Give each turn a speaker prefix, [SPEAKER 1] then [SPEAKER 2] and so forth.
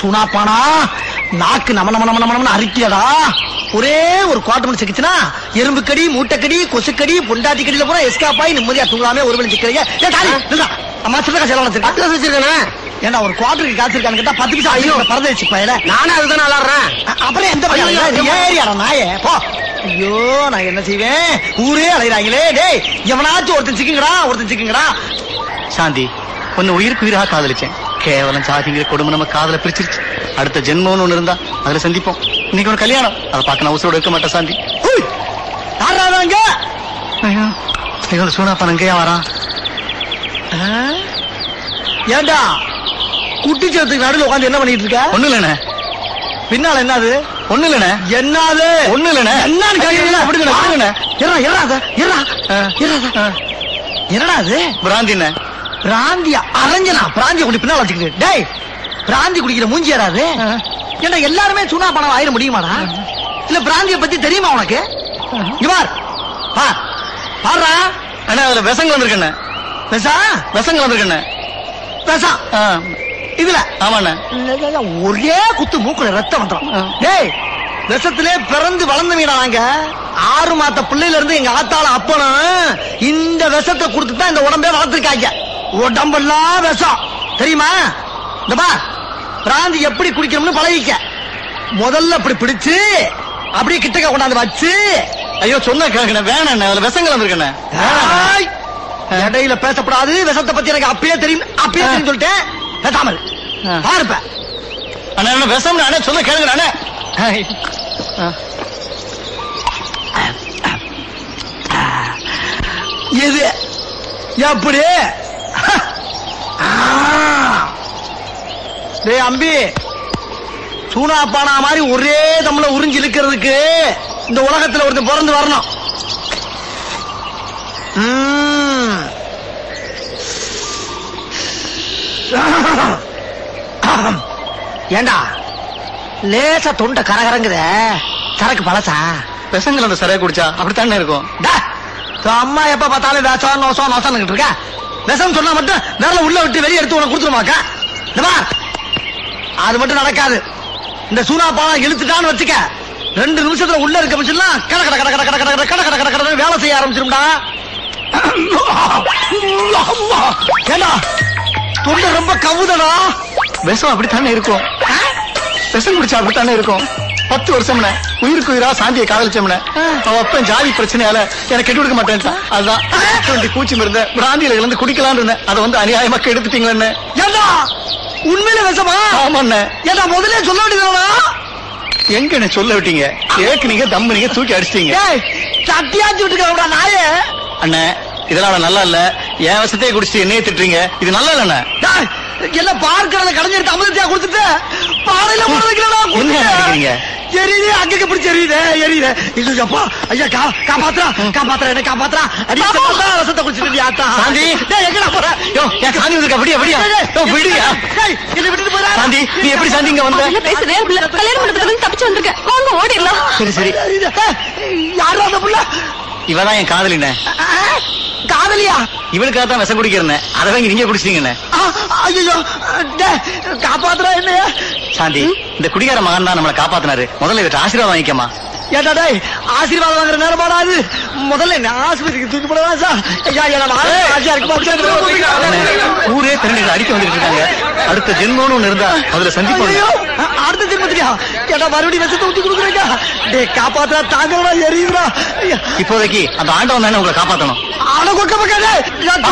[SPEAKER 1] சுனாப்பானா நாக்கு நம நம நம நம நமன்னு அரிக்கியடா ஒரே ஒரு குவார்டர் மணி சிக்கிச்சுனா எறும்பு கடி மூட்டைக்கடி கொசுக்கடி பொண்டாட்டி கடியில பூரா எஸ்கேப் ஆகி நிம்மதியா தூங்காம ஒரு மணி சிக்கிறீங்க ஏ தாலி நில்றா. அம்மா சில்லற செலவு வச்சிருக்கேன்
[SPEAKER 2] பத்து வருஷம் வச்சிருக்கானே
[SPEAKER 1] ஏன்னா ஒரு குவார்டருக்கு காத்திருக்கான்னு கேட்டா பத்து நிமிஷம் ஐயோ பறந்து வச்சு பையல
[SPEAKER 2] நானே அதுதான் விளாடுறேன்
[SPEAKER 1] அப்புறம் எந்த பையன்
[SPEAKER 2] ஐயோ,
[SPEAKER 1] இது ஏரியாடா நாயே போ ஐயோ நான் என்ன செய்வேன் ஊரே அலைகிறாங்களே டேய் எவனாச்சும் ஒருத்தன் சிக்குங்கடா ஒருத்தன் சிக்குங்கடா
[SPEAKER 3] சாந்தி உன்னை உயிருக்கு உயிராக காதலிச்சேன் கேவலம் சாதிங்கிற கொடுமை நம்ம காதல பிரிச்சிருச்சு அடுத்த ஜென்மம்னு ஒண்ணு இருந்தா அதுல சந்திப்போம் இன்னைக்கு ஒரு கல்யாணம் அதை பார்க்க நான் உசுரோட இருக்க மாட்டேன் சாந்தி
[SPEAKER 1] ஹுய், யாரா அவன்
[SPEAKER 3] ஐயோ ஐயோ சூனாப்பா எங்கேயா வரான்
[SPEAKER 1] ஏண்டா குட்டிச்சத்துக்கு நடுவில் உட்காந்து என்ன பண்ணிட்டு இருக்க
[SPEAKER 3] ஒண்ணு இல்லண்ணே
[SPEAKER 1] பின்னால என்னது
[SPEAKER 3] ஒண்ணு இல்லண்ணே
[SPEAKER 1] என்னது
[SPEAKER 3] ஒண்ணு இல்லண்ணே
[SPEAKER 1] என்னன்னு கேக்குறீங்களா?
[SPEAKER 3] விடுங்கண்ணே விடுங்கண்ணே
[SPEAKER 1] இருடா, இருடா அத, இருடா,
[SPEAKER 3] ஆ.
[SPEAKER 1] இருடா அத. என்னடா அது
[SPEAKER 3] பிராந்திண்ணே
[SPEAKER 1] பிராந்தியா அரஞ்சனா பிராந்திய குடி பின்னால வச்சுக்கிட்டு டேய் பிராந்தி குடிக்கிற மூஞ்சி யாராது ஏண்டா எல்லாருமே சுனா பணம் ஆயிர முடியுமாடா இல்ல பிராந்திய பத்தி தெரியுமா உனக்கு இங்க பார் பார் பாருடா
[SPEAKER 3] அண்ணா அதுல விஷம் வந்திருக்கண்ணே
[SPEAKER 1] பெசா
[SPEAKER 3] விஷம் வந்திருக்கண்ணே
[SPEAKER 1] பெசா
[SPEAKER 3] ஆ,
[SPEAKER 1] இதுல
[SPEAKER 3] ஆமாண்ணே
[SPEAKER 1] ஒரே குத்து மூக்குல ரத்தம் வந்துடும்
[SPEAKER 3] ஆ.
[SPEAKER 1] டேய் விஷத்திலே பிறந்து வளர்ந்தவீடா நாங்க ஆறு மாத்த பிள்ளையில இருந்து எங்க ஆத்தால அப்பனும் இந்த விஷத்தை கொடுத்து தான் இந்த உடம்பே வளர்த்துருக்காங்க உடம்பெல்லாம் விஷம் தெரியுமா இந்த பா பிராந்தி எப்படி குடிக்கணும்னு பழகிக்க முதல்ல அப்படி பிடிச்சு அப்படியே கிட்டக்க கொண்டாந்து வச்சு
[SPEAKER 3] ஐயோ சொன்ன கேட்கண்ணே வேணாண்ணே அதுல விஷங்கள் வந்திருக்கண்ணே
[SPEAKER 1] ஏய், இடையில பேசப்படாது விஷத்தை பத்தி எனக்கு அப்பயே தெரியும் அப்பயே தெரியும் சொல்லிட்டேன் பேசாமல்
[SPEAKER 3] ஆ.
[SPEAKER 1] பாருப்ப
[SPEAKER 3] அண்ணா என்ன விஷம் அண்ணே சொல்ல கேளுங்க அண்ணே
[SPEAKER 1] இது எப்படி ஆ. டேய் அம்பி சூனா பானா மாதிரி ஒரே தம்ல உறிஞ்சு இழுக்கிறதுக்கு இந்த உலகத்துல ஒருத்தன் பிறந்து வரணும் ம். ஏண்டா லேசா தொண்டை கரகரங்குத சரக்கு பழசா
[SPEAKER 3] விஷங்கள் அந்த சரியா குடிச்சா அப்படித்தானே இருக்கும்
[SPEAKER 1] டா, உன் அம்மா எப்ப பார்த்தாலும் வேஷம் நோசம் நோசம் இருக்க விஷம் சொன்னா மட்டும் விரல உள்ள விட்டு வெளியே எடுத்து உனக்கு கொடுத்துருமாக்கா இந்த பார் அது மட்டும் நடக்காது இந்த சூனா பாலம் இழுத்துட்டான்னு வச்சுக்க ரெண்டு நிமிஷத்துல உள்ள இருக்க மிஷின்லாம் கட கட கட கட கட கட கட கட கட கட கட வேலை செய்ய ஆரம்பிச்சிரும்டா ஏண்டா தொண்டை ரொம்ப கவுதடா
[SPEAKER 3] விஷம் அப்படித்தானே இருக்கும் விஷம் குடிச்சா அப்படித்தானே இருக்கும் பத்து வருஷம்னே உயிருக்கு உயிரா சாந்தியை காதலிச்சோம்னே அவ அப்பன் ஜாதி பிரச்சனையால எனக்கு கெட்டு கொடுக்க மாட்டேன்ட்டான் அதுதான் டுவெண்ட்டி பூச்சி மருந்த பிராந்தியில இருந்து குடிக்கலாம்னு இருந்தேன் அதை வந்து அநியாயமா எடுத்துட்டீங்களே
[SPEAKER 1] ஏண்டா உண்மையில விஷமா
[SPEAKER 3] ஆமாண்ணே
[SPEAKER 1] ஏண்டா முதல்ல சொல்ல வேண்டியதுடா
[SPEAKER 3] எங்க என்ன சொல்ல விட்டீங்க கேக்குனீங்க தம்பு நீங்க தூக்கி அடிச்சிட்டீங்க
[SPEAKER 1] ஏய் சட்டியாச்சு விட்டுக்கிறா நாயே
[SPEAKER 3] அண்ணே இதெல்லாம் நல்லா இல்ல என் விஷத்தையே குடிச்சிட்டு என்னையே திட்டுறீங்க இது நல்லா இல்லண்ணே
[SPEAKER 1] டேய், எல்லாம் பார்க்கறத கடைஞ்சிருக்க அமிர்தத்தையா கொடுத்துட்டு பாறையில போட வைக்கிறடா
[SPEAKER 3] என்ன நினைக்கிறீங்க?
[SPEAKER 1] எரியுது அங்கங்க பிடிச்சு எரியுது எரியுது இது அப்பா ஐயா கா காப்பாத்துறா காப்பாத்துறா என்ன காப்பாத்துறா அடி ரசத்தை குடிச்சிட்டு ஆத்தா
[SPEAKER 3] சாந்தி.
[SPEAKER 1] டேய் எங்கடா போற
[SPEAKER 3] யோ என் சாந்தி வந்திருக்க அப்படியா அப்படியா யோ விடுயா
[SPEAKER 1] டேய் என்னை விட்டுட்டு போறா
[SPEAKER 3] சாந்தி நீ எப்படி சாந்தி இங்க வந்த
[SPEAKER 4] முதல்ல பேசுறேன் உள்ள கல்யாண மண்டபத்துல இருந்து தப்பிச்சு வந்திருக்கேன் வாங்க ஓடிடலாம்
[SPEAKER 3] சரி சரி
[SPEAKER 1] யாரா அந்த புள்ள
[SPEAKER 3] இவதான் என் காதலிண்ணே
[SPEAKER 1] ஆ, காதலியா
[SPEAKER 3] இவளுக்காக தான் விஷம் குடிக்கிறேன் அதை வாங்கி நீங்க குடிச்சிட்டீங்கண்ணே
[SPEAKER 1] ஐயோ காப்பாத்துறா என்னைய
[SPEAKER 3] சாந்தி இந்த குடிகார மகன் தான் நம்மளை காப்பாத்தினாரு முதல்ல இவற்றை ஆசீர்வாதம் வாங்கிக்கமா
[SPEAKER 1] ஏண்டா டேய் ஆசீர்வாதம் வாங்குற நேரமாடா அது முதல்ல என்ன ஆஸ்பத்திரிக்கு தூக்கி போடவா சார் ஐயா ஐயா நான் ஆளே ஆசையா இருக்கு
[SPEAKER 3] அண்ணே, ஊரே திரண்டு அடிக்க வந்துட்டு இருக்காங்க அடுத்த ஜென்மம்னு ஒண்ணு இருந்தா அதுல சந்திப்போம்
[SPEAKER 1] ஐயோ அடுத்த திரும்பத்தியா ஏண்டா மறுபடியும் விஷத்தை ஊத்தி கொடுக்குறீங்க டேய் காப்பாத்துறா தாங்கடா எரியுதுடா ஐயா
[SPEAKER 3] இப்போதைக்கு அந்த ஆண்டவன் தானே உங்களை காப்பாத்தணும்
[SPEAKER 1] ஆன கொக்க பக்காதே